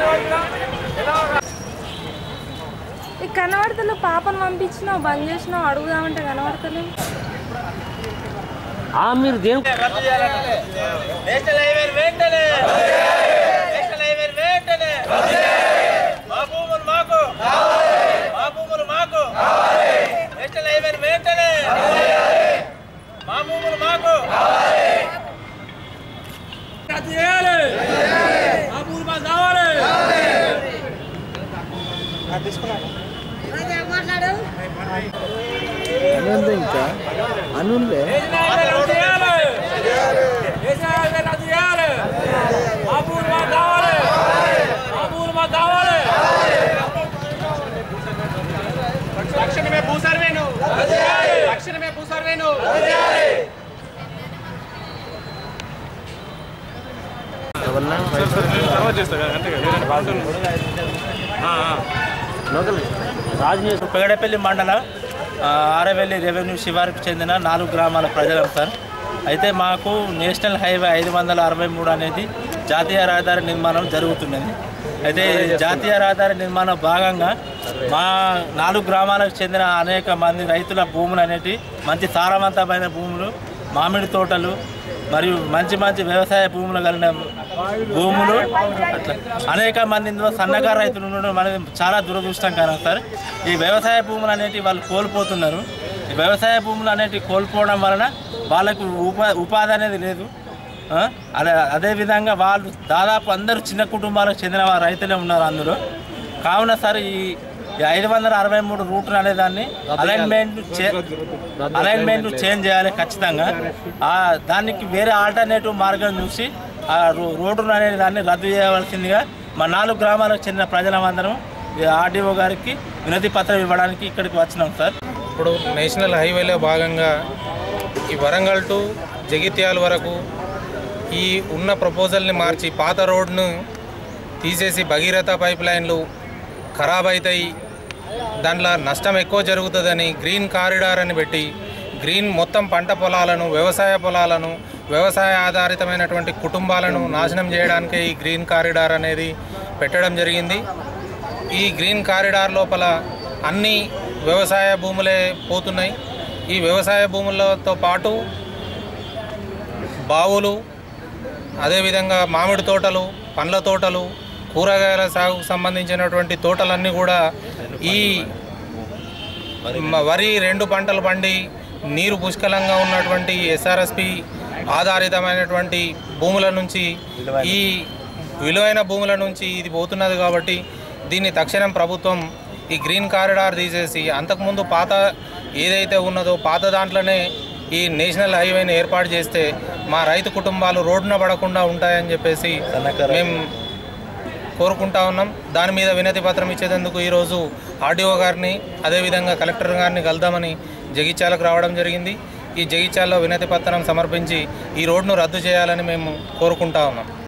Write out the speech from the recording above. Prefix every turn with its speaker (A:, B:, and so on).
A: ఈ కనబడతలు పాపను పంపించినావు బంద్ చేసినావు అడుగుదామంటే కనబడతలు
B: ఆ మీరు దేని
C: నేషనల్ హైవే వెంటనే నేషనల్ హైవే వెంటనే మా భూములు మాకు మా భూములు మాకు నేషనల్ హైవే వెంటనే మా భూములు మాకు రద్దు చేయాలి మా భూములు మాకు కావాలి
D: ఇంకా అనుండే
C: నేషనల్ హైవే రద్దు చేయాలి నేషనల్ హైవే రద్దు చేయాలి మా భూములు మాకు కావాలి మా భూములు మాకు కావాలి తక్షణమే భూ సర్వేను తక్షణమే భూ సర్వేను
B: రాజనీయ
C: పెగడపల్లి మండలం ఆ, ఆరవెల్లి రెవెన్యూ శివారికి చెందిన నాలుగు గ్రామాల ప్రజలం సార్ అయితే మాకు నేషనల్ హైవే ఐదు వందల అరవై మూడు అనేది జాతీయ రహదారి నిర్మాణం జరుగుతున్నది అయితే జాతీయ రహదారి నిర్మాణం భాగంగా మా నాలుగు గ్రామాలకు చెందిన అనేక మంది రైతుల భూములు అనేటి మంచి సారవంతమైన భూములు మామిడి తోటలు మరియు మంచి మంచి వ్యవసాయ భూములు కలిగిన భూములు అట్లా అనేక మంది ఇందులో సన్నకారు రైతులు ఉండడం మనది చాలా దురదృష్టకరం సార్ ఈ వ్యవసాయ భూములు అనేటివి వాళ్ళు కోల్పోతున్నారు ఈ వ్యవసాయ భూములు అనేటివి కోల్పోవడం వలన వాళ్ళకు ఉపా ఉపాధి అనేది లేదు ఆ? అదే అదేవిధంగా వాళ్ళు దాదాపు అందరూ చిన్న కుటుంబాలకు చెందిన వారు రైతులే ఉన్నారు అందులో కావున సార్ ఈ ఈ ఐదు వందల అరవై మూడు రూట్లు అనే దాన్ని అలైన్మెంట్ చే అలైన్మెంట్ చేంజ్ చేయాలి ఖచ్చితంగా ఆ దానికి వేరే ఆల్టర్నేటివ్ మార్గం చూసి ఆ రో- రోడ్డును అనే దాన్ని రద్దు చేయవలసిందిగా మా నాలుగు గ్రామాలకు చెందిన ప్రజలమందరం ఈ ఆర్డీఓ గారికి వినతి పత్రం ఇవ్వడానికి ఇక్కడికి వచ్చినాం సార్
E: ఇప్పుడు నేషనల్ హైవేలో భాగంగా ఈ వరంగల్ టు జగిత్యాల వరకు ఈ ఉన్న ప్రపోజల్ని మార్చి పాత రోడ్ను తీసేసి భగీరథ పైప్ లైన్లు ఖరాబ్ అవుతాయి దాంట్లో నష్టం ఎక్కువ జరుగుతుందని గ్రీన్ కారిడార్ అని పెట్టి గ్రీన్ మొత్తం పంట పొలాలను వ్యవసాయ పొలాలను వ్యవసాయ ఆధారితమైనటువంటి కుటుంబాలను నాశనం చేయడానికే ఈ గ్రీన్ కారిడార్ అనేది పెట్టడం జరిగింది ఈ గ్రీన్ కారిడార్ లోపల అన్ని వ్యవసాయ భూములే పోతున్నాయి ఈ వ్యవసాయ భూములతో పాటు బావులు అదేవిధంగా మామిడి తోటలు పండ్ల తోటలు కూరగాయల సాగుకు సంబంధించినటువంటి తోటలన్నీ కూడా ఈ మ- వరి రెండు పంటలు పండి నీరు పుష్కలంగా ఉన్నటువంటి ఎస్ఆర్ఎస్పి ఆధారితమైనటువంటి భూముల నుంచి ఈ విలువైన భూముల నుంచి ఇది పోతున్నది కాబట్టి దీన్ని తక్షణం ప్రభుత్వం ఈ గ్రీన్ కారిడార్ తీసేసి అంతకుముందు పాత ఏదైతే ఉన్నదో పాత దాంట్లోనే ఈ నేషనల్ హైవేని ఏర్పాటు చేస్తే మా రైతు కుటుంబాలు రోడ్డున పడకుండా ఉంటాయని చెప్పేసి మేము కోరుకుంటా ఉన్నాం దాని మీద వినతి పత్రం ఇచ్చేందుకు ఈరోజు ఆర్డీఓ గారిని అదేవిధంగా కలెక్టర్ గారిని కలుద్దామని జగిత్యాలకు రావడం జరిగింది ఈ జగిత్యాల్లో వినతి పత్రం సమర్పించి ఈ రోడ్ను రద్దు చేయాలని మేము కోరుకుంటా ఉన్నాం